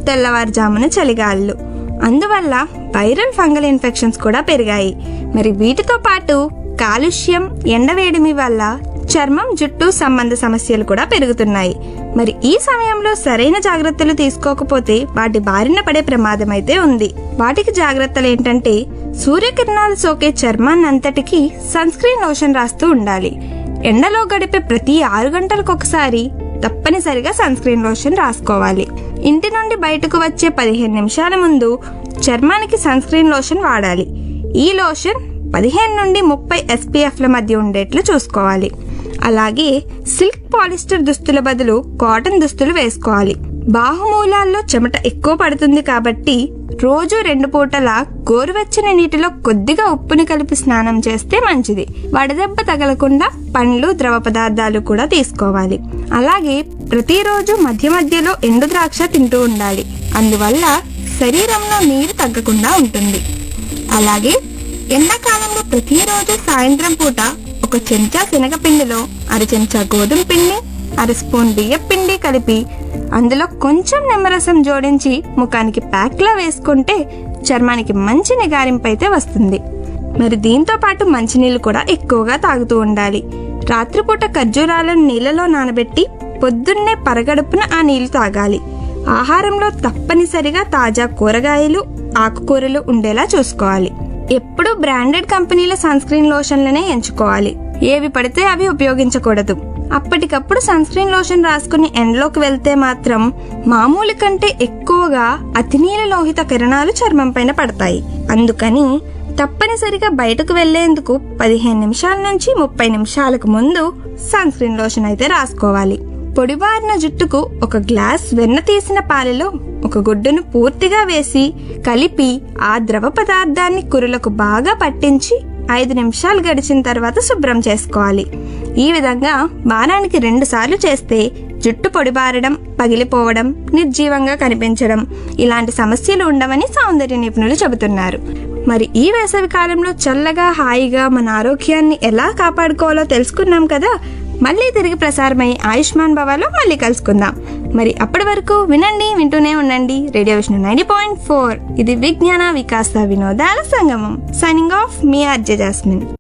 తెల్లవారుజామున చలిగాళ్ళు అందువల్ల viral fungal infections కూడా పెరిగాయి మరి వీటితో పాటు కాలుష్యం ఎండవేడిమి వల్ల చర్మం జుట్టు సంబంధ సమస్యలు కూడా పెరుగుతున్నాయి మరి ఈ సమయంలో సరైన జాగ్రత్తలు తీసుకోకపోతే వాటి బారిన పడే ప్రమాదం అయితే ఉంది వాటికి జాగ్రత్తలు ఏంటంటే సూర్యకిరణాలు సోకే చర్మాన్నంతటికీ సన్ స్క్రీన్ లోషన్ రాస్తూ ఉండాలి ఎండలో గడిపే ప్రతి ఆరు గంటలకు ఒకసారి తప్పనిసరిగా సన్ స్క్రీన్ లోషన్ రాసుకోవాలి ఇంటి నుండి బయటకు వచ్చే పదిహేను నిమిషాల ముందు చర్మానికి సన్ స్క్రీన్ లోషన్ వాడాలి ఈ లోషన్ పదిహేను నుండి ముప్పై ఎస్పీఎఫ్ల మధ్య ఉండేట్లు చూసుకోవాలి అలాగే సిల్క్ పాలిస్టర్ దుస్తుల బదులు కాటన్ దుస్తులు వేసుకోవాలి బాహుమూలాల్లో చెమట ఎక్కువ పడుతుంది కాబట్టి రోజు రెండు పూటల గోరువెచ్చని నీటిలో కొద్దిగా ఉప్పుని కలిపి స్నానం చేస్తే మంచిది వడదెబ్బ తగలకుండా పండ్లు ద్రవ పదార్థాలు కూడా తీసుకోవాలి అలాగే ప్రతిరోజు మధ్య మధ్యలో ఎండు ద్రాక్ష తింటూ ఉండాలి అందువల్ల శరీరంలో నీరు తగ్గకుండా ఉంటుంది అలాగే ఎండాకాలంలో ప్రతిరోజు సాయంత్రం పూట ఒక చెంచా శనగపిండిలో అర చెంచా గోధుమ పిండి అర స్పూన్ బియ్యం పిండి కలిపి అందులో కొంచెం నిమ్మరసం జోడించి ముఖానికి ప్యాక్లా వేసుకుంటే చర్మానికి మంచి నిగారింపు అయితే వస్తుంది మరి దీంతో పాటు మంచినీళ్ళు కూడా ఎక్కువగా తాగుతూ ఉండాలి రాత్రిపూట ఖర్జూరాలను నీళ్ళలో నానబెట్టి పొద్దున్నే పరగడుపున ఆ నీళ్లు తాగాలి ఆహారంలో తప్పనిసరిగా తాజా కూరగాయలు ఆకుకూరలు ఉండేలా చూసుకోవాలి ఎప్పుడూ బ్రాండెడ్ కంపెనీల సన్ స్క్రీన్ లోషన్లనే ఎంచుకోవాలి ఏవి పడితే అవి ఉపయోగించకూడదు అప్పటికప్పుడు సన్ స్క్రీన్ లోషన్ రాసుకుని ఎండలోకి వెళ్తే మాత్రం మామూలు కంటే ఎక్కువగా అతినీల లోహిత కిరణాలు చర్మం పైన పడతాయి అందుకని తప్పనిసరిగా బయటకు వెళ్లేందుకు పదిహేను నిమిషాల నుంచి ముప్పై నిమిషాలకు ముందు సన్ స్క్రీన్ లోషన్ అయితే రాసుకోవాలి పొడిబారిన జుట్టుకు ఒక గ్లాస్ వెన్న తీసిన పాలలో ఒక గుడ్డును పూర్తిగా వేసి కలిపి ఆ ద్రవ పదార్థాన్ని కురులకు బాగా పట్టించి ఐదు నిమిషాలు గడిచిన తర్వాత శుభ్రం చేసుకోవాలి ఈ విధంగా వారానికి రెండు సార్లు చేస్తే జుట్టు పొడిబారడం పగిలిపోవడం నిర్జీవంగా కనిపించడం ఇలాంటి సమస్యలు ఉండవని సౌందర్య నిపుణులు చెబుతున్నారు మరి ఈ వేసవి కాలంలో చల్లగా హాయిగా మన ఆరోగ్యాన్ని ఎలా కాపాడుకోవాలో తెలుసుకున్నాం కదా మళ్ళీ తిరిగి ప్రసారమై ఆయుష్మాన్ భవాలో మళ్ళీ కలుసుకుందాం మరి అప్పటి వరకు వినండి వింటూనే ఉండండి radio Vishnu ninety point four ఇది విజ్ఞాన వికాస వినోదాల సంగమం సైనింగ్ ఆఫ్ మీ ఆర్జే జాస్మిన్